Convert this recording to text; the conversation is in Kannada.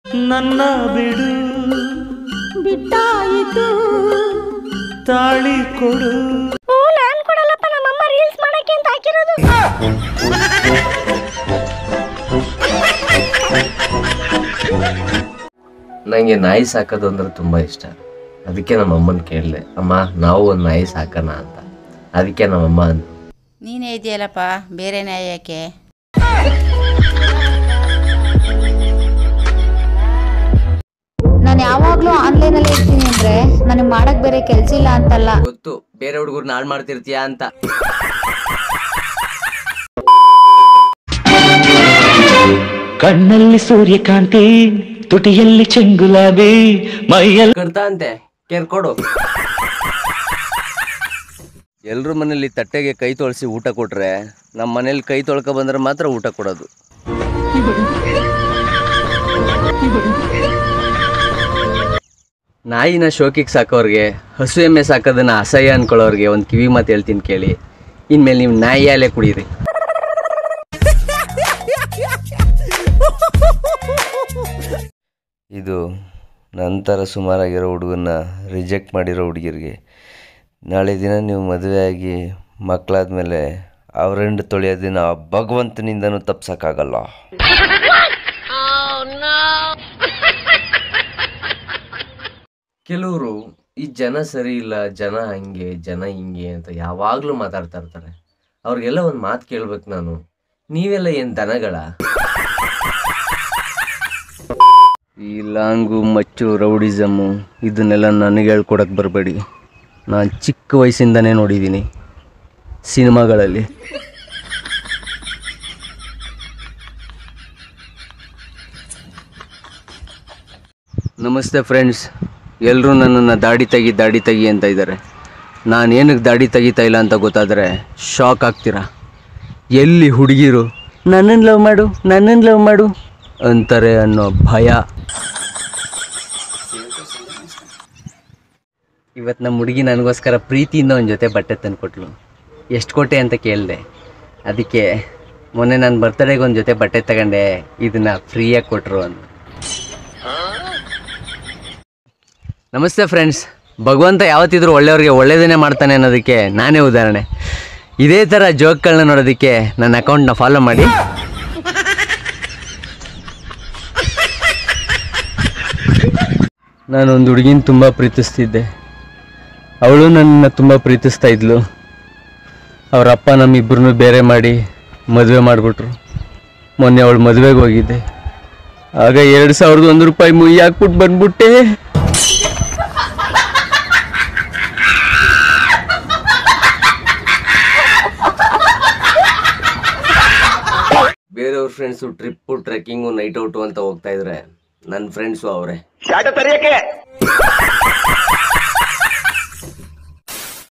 ನನ್ನ ಬಿಡು ಬಿಟ್ಟಾಯಿತು ತಾಳಿ ಕೊಡು ಹ್ಞೂ ನಾನ್ ಕೊಡಲ್ಲಪ್ಪ ನಮ್ಮಮ್ಮ ರೀಲ್ಸ್ ಮಾಡಕ್ಕೆ ಅಂತ ಹಾಕಿರೋದು ನನಗೆ ನಾಯಿ ಸಾಕೋದು ಅಂದ್ರೆ ತುಂಬ ಇಷ್ಟ ಅದಕ್ಕೆ ನಮ್ಮ ಅಮ್ಮನ ಕೇಳಿದೆ ಅಮ್ಮ ನಾವು ಒಂದು ನಾಯಿ ಸಾಕೋಣ ಅಂತ ಅದಕ್ಕೆ ನಮ್ಮಮ್ಮ ಅಂದ್ರು ನೀನೇ ಇದೆಯಲ್ಲಪ್ಪ ಬೇರೆ ನ್ಯಾಯ ಯಾಕೆ ನಾನು ಯಾವಾಗ್ಲೂ ಆನ್ಲೈನ್ ಅಲ್ಲಿ ಇರ್ತೀನಿ ಅಂದ್ರೆ ನನಗೆ ಮಾಡಕ್ ಬೇರೆ ಕೆಲ್ಸ ಇಲ್ಲ ಅಂತಲ್ಲ ಗೊತ್ತು ಬೇರೆ ಹುಡುಗರು ನಾಳು ಮಾಡ್ತಿರ್ತೀಯಾ ಅಂತ ಕಣ್ಣಲ್ಲಿ ಸೂರ್ಯಕಾಂತಿ ತುಟಿಯಲ್ಲಿ ಚೆಂಗುಲಾಬಿ ಮೈಯಲ್ಲಿ ಕಡ್ತಾ ಅಂತೆ ಕೇರ್ಕೊಡು ಎಲ್ರ ಮನೇಲಿ ತಟ್ಟೆಗೆ ಕೈ ತೊಳಸಿ ಊಟ ಕೊಟ್ರೆ ನಮ್ಮ ಮನೇಲಿ ಕೈ ತೊಳ್ಕೊ ಬಂದ್ರೆ ಮಾತ್ರ ಊಟ ಕೊಡೋದು ನಾಯಿನ ಶೋಕಿಗೆ ಸಾಕೋರ್ಗೆ ಹಸು ಎಮ್ಮೆ ಸಾಕೋದನ್ನ ಅಸಹ್ಯ ಅನ್ಕೊಳ್ಳೋರ್ಗೆ ಒಂದು ಕಿವಿ ಮಾತು ಹೇಳ್ತೀನಿ ಕೇಳಿ ಇನ್ಮೇಲೆ ನೀವು ನಾಯಿ ಹಾಲೇ ಕುಡೀರಿ ಇದು ನಂತರ ಸುಮಾರಾಗಿರೋ ಹುಡುಗನ್ನ ರಿಜೆಕ್ಟ್ ಮಾಡಿರೋ ಹುಡುಗಿರಿಗೆ ನಾಳೆ ದಿನ ನೀವು ಮದುವೆಯಾಗಿ ಮಕ್ಕಳಾದ್ಮೇಲೆ ಅವರೆಂಡು ತೊಳೆಯೋದನ್ನ ಭಗವಂತನಿಂದನೂ ತಪ್ಸಕ್ಕಾಗಲ್ಲ ಕೆಲವರು ಈ ಜನ ಸರಿ ಇಲ್ಲ ಜನ ಹಂಗೆ ಜನ ಹಿಂಗೆ ಅಂತ ಯಾವಾಗಲೂ ಮಾತಾಡ್ತಾ ಇರ್ತಾರೆ ಅವ್ರಿಗೆಲ್ಲ ಒಂದು ಮಾತು ಕೇಳ್ಬೇಕು ನಾನು ನೀವೆಲ್ಲ ಏನು ದನಗಳ ಈ ಲಾಂಗು ಮಚ್ಚು ರೌಡಿಸಮ್ಮು ಇದನ್ನೆಲ್ಲ ನನಗೆ ಹೇಳ್ಕೊಡಕ್ಕೆ ಬರಬೇಡಿ ನಾನು ಚಿಕ್ಕ ವಯಸ್ಸಿಂದನೇ ನೋಡಿದ್ದೀನಿ ಸಿನಿಮಾಗಳಲ್ಲಿ ನಮಸ್ತೆ ಫ್ರೆಂಡ್ಸ್ ಎಲ್ಲರೂ ನನ್ನನ್ನು ದಾಡಿ ತೆಗಿ ದಾಡಿ ತೆಗಿ ಅಂತ ಇದ್ದಾರೆ ನಾನು ಏನಕ್ಕೆ ದಾಡಿ ತೆಗಿತಾ ಇಲ್ಲ ಅಂತ ಗೊತ್ತಾದರೆ ಶಾಕ್ ಆಗ್ತೀರಾ ಎಲ್ಲಿ ಹುಡುಗಿರು ನನ್ನನ್ನು ಲವ್ ಮಾಡು ನನ್ನನ್ನು ಲವ್ ಮಾಡು ಅಂತಾರೆ ಅನ್ನೋ ಭಯ ಇವತ್ತು ನಮ್ಮ ಹುಡುಗಿ ನನಗೋಸ್ಕರ ಪ್ರೀತಿಯಿಂದ ಒಂದು ಜೊತೆ ಬಟ್ಟೆ ತಂದುಕೊಟ್ಲು ಎಷ್ಟು ಕೊಟ್ಟೆ ಅಂತ ಕೇಳಿದೆ ಅದಕ್ಕೆ ಮೊನ್ನೆ ನಾನು ಬರ್ತಡೇಗೆ ಒಂದು ಜೊತೆ ಬಟ್ಟೆ ತಗೊಂಡೆ ಇದನ್ನು ಫ್ರೀಯಾಗಿ ಕೊಟ್ಟರು ಅಂತ ನಮಸ್ತೆ ಫ್ರೆಂಡ್ಸ್ ಭಗವಂತ ಯಾವತ್ತಿದ್ರೂ ಒಳ್ಳೆಯವ್ರಿಗೆ ಒಳ್ಳೆಯದನ್ನೇ ಮಾಡ್ತಾನೆ ಅನ್ನೋದಕ್ಕೆ ನಾನೇ ಉದಾಹರಣೆ ಇದೇ ಥರ ಜೋಕ್ಗಳನ್ನ ನೋಡೋದಕ್ಕೆ ನನ್ನ ಅಕೌಂಟ್ನ ಫಾಲೋ ಮಾಡಿ ನಾನೊಂದು ಹುಡುಗಿನ ತುಂಬ ಪ್ರೀತಿಸ್ತಿದ್ದೆ ಅವಳು ನನ್ನ ತುಂಬ ಪ್ರೀತಿಸ್ತಾ ಇದ್ಲು ಅವ್ರ ಅಪ್ಪ ನಮ್ಮಿಬ್ಬರನ್ನು ಬೇರೆ ಮಾಡಿ ಮದುವೆ ಮಾಡಿಬಿಟ್ರು ಮೊನ್ನೆ ಅವಳು ಮದುವೆಗೆ ಹೋಗಿದ್ದೆ ಆಗ ಎರಡು ಸಾವಿರದ ಒಂದು ರೂಪಾಯಿ ಮುಯ್ಯಿ ಹಾಕ್ಬಿಟ್ಟು ಬಂದ್ಬಿಟ್ಟೆ ಬೇರೆಯವ್ರ friends trip trekking night out ಅಂತ ಹೋಗ್ತಾ ಇದ್ರೆ ನನ್ನ ಫ್ರೆಂಡ್ಸು ಅವರೇ